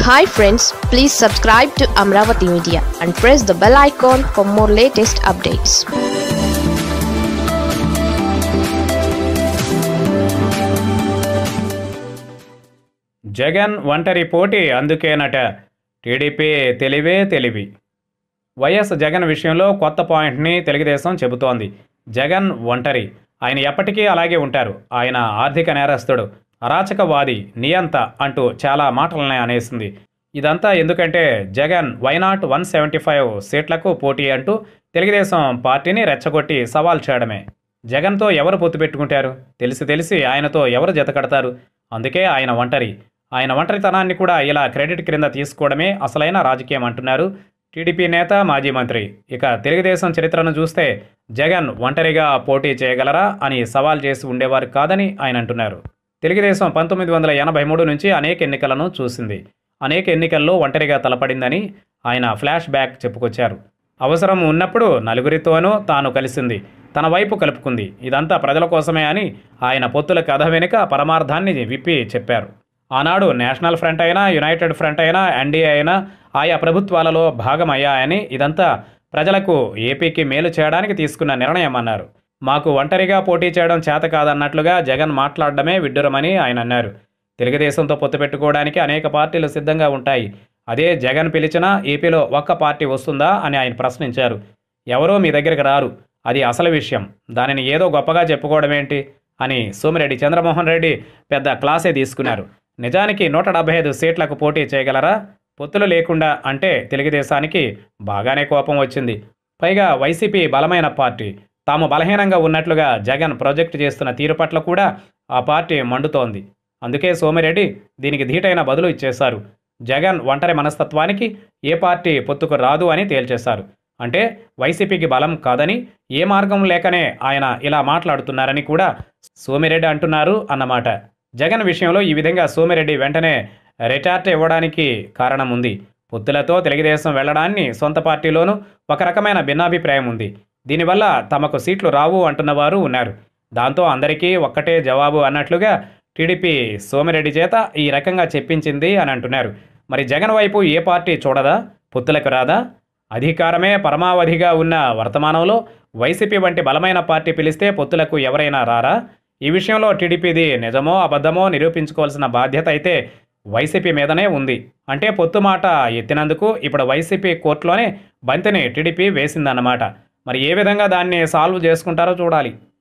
hi friends please subscribe to Amaravati media and press the bell icon for more latest updates Jagan ఒంటరి పోటీ అందుకేనట TDP తెలివే తెలివి YS Jagan విషయంలో కొత్త పాయింట్ని తెలుగుదేశం చెబుతోంది జగన్ ఒంటరి ఆయన ఎప్పటికీ అలాగే ఉంటారు ఆయన ఆర్థిక నేరస్తుడు అరాచకవాది నియంత అంటూ చాలా మాటలనే అనేసింది ఇదంతా ఎందుకంటే Jagan why not one seventy five సీట్లకు పోటీ అంటూ తెలుగుదేశం పార్టీని రెచ్చగొట్టి సవాల్ చేయడమే జగన్తో ఎవరు పొత్తు పెట్టుకుంటారు తెలిసి తెలిసి ఆయనతో ఎవరు జతకడతారు అందుకే ఆయన ఒంటరి ఆయన ఒంటరితనాన్ని కూడా ఇలా క్రెడిట్ క్రింద తీసుకోవడమే అసలైన రాజకీయం అంటున్నారు టీడీపీ నేత మాజీ మంత్రి ఇక తెలుగుదేశం చరిత్రను చూస్తే జగన్ ఒంటరిగా పోటీ చేయగలరా అని సవాల్ చేసి ఉండేవారు కాదని ఆయన అంటున్నారు తెలుగుదేశం పంతొమ్మిది వందల ఎనభై మూడు నుంచి అనేక ఎన్నికలను చూసింది అనేక ఎన్నికల్లో ఒంటరిగా తలపడిందని ఆయన ఫ్లాష్ బ్యాక్ చెప్పుకొచ్చారు అవసరం ఉన్నప్పుడు నలుగురితోనూ తాను కలిసింది తన వైపు కలుపుకుంది ఇదంతా ప్రజల కోసమే అని ఆయన పొత్తుల కథ వెనుక పరమార్థాన్ని విప్పి చెప్పారు ఆనాడు నేషనల్ ఫ్రంట్ అయినా యునైటెడ్ ఫ్రంట్ అయినా ఎన్డీఏ అయినా ఆయా ప్రభుత్వాలలో భాగమయ్యాయని ఇదంతా ప్రజలకు ఏపీకి మేలు చేయడానికి తీసుకున్న నిర్ణయం అన్నారు మాకు ఒంటరిగా పోటీ చేయడం చేత కాదన్నట్లుగా జగన్ మాట్లాడడమే విడ్డూరమని ఆయన అన్నారు తెలుగుదేశంతో పొత్తు పెట్టుకోవడానికి అనేక పార్టీలు సిద్ధంగా ఉంటాయి అదే జగన్ పిలిచినా ఏపీలో ఒక్క పార్టీ వస్తుందా అని ఆయన ప్రశ్నించారు ఎవరో మీ దగ్గరికి రారు అది అసలు విషయం దానిని ఏదో గొప్పగా చెప్పుకోవడం ఏంటి అని సోమిరెడ్డి చంద్రమోహన్ రెడ్డి పెద్ద క్లాసే తీసుకున్నారు నిజానికి నూట డెబ్బై ఐదు సీట్లకు పోటీ చేయగలరా పొత్తులు లేకుండా అంటే తెలుగుదేశానికి బాగానే కోపం వచ్చింది పైగా వైసీపీ బలమైన పార్టీ తాము బలహీనంగా ఉన్నట్లుగా జగన్ ప్రాజెక్టు చేస్తున్న తీరు పట్ల కూడా ఆ పార్టీ మండుతోంది అందుకే సోమిరెడ్డి దీనికి ధీటైన బదులు ఇచ్చేశారు జగన్ ఒంటరి మనస్తత్వానికి ఏ పార్టీ పొత్తుకు రాదు అని తేల్చేశారు అంటే వైసీపీకి బలం కాదని ఏ మార్గం లేకనే ఆయన ఇలా మాట్లాడుతున్నారని కూడా సోమిరెడ్డి అంటున్నారు అన్నమాట జగన్ విషయంలో ఈ విధంగా సోమిరెడ్డి వెంటనే రిటార్ట్ ఇవ్వడానికి కారణం ఉంది పొత్తులతో తెలుగుదేశం వెళ్లడాన్ని సొంత పార్టీలోనూ ఒక రకమైన భిన్నాభిప్రాయం ఉంది దీనివల్ల తమకు సీట్లు రావు అంటున్నవారు ఉన్నారు దాంతో అందరికీ ఒక్కటే జవాబు అన్నట్లుగా టీడీపీ సోమిరెడ్డి చేత ఈ రకంగా చెప్పించింది అని అంటున్నారు మరి జగన్ వైపు ఏ పార్టీ చూడదా పొత్తులకు రాదా అధికారమే పరమావధిగా ఉన్న వర్తమానంలో వైసీపీ వంటి బలమైన పార్టీ పిలిస్తే పొత్తులకు ఎవరైనా రారా ఈ విషయంలో టీడీపీది నిజమో అబద్ధమో నిరూపించుకోవాల్సిన బాధ్యత అయితే వైసీపీ మీదనే ఉంది అంటే పొత్తు మాట ఎత్తినందుకు ఇప్పుడు వైసీపీ కోర్టులోనే బంతిని టీడీపీ వేసిందన్నమాట మరి ఏ విధంగా దాన్ని సాల్వ్ చేసుకుంటారో చూడాలి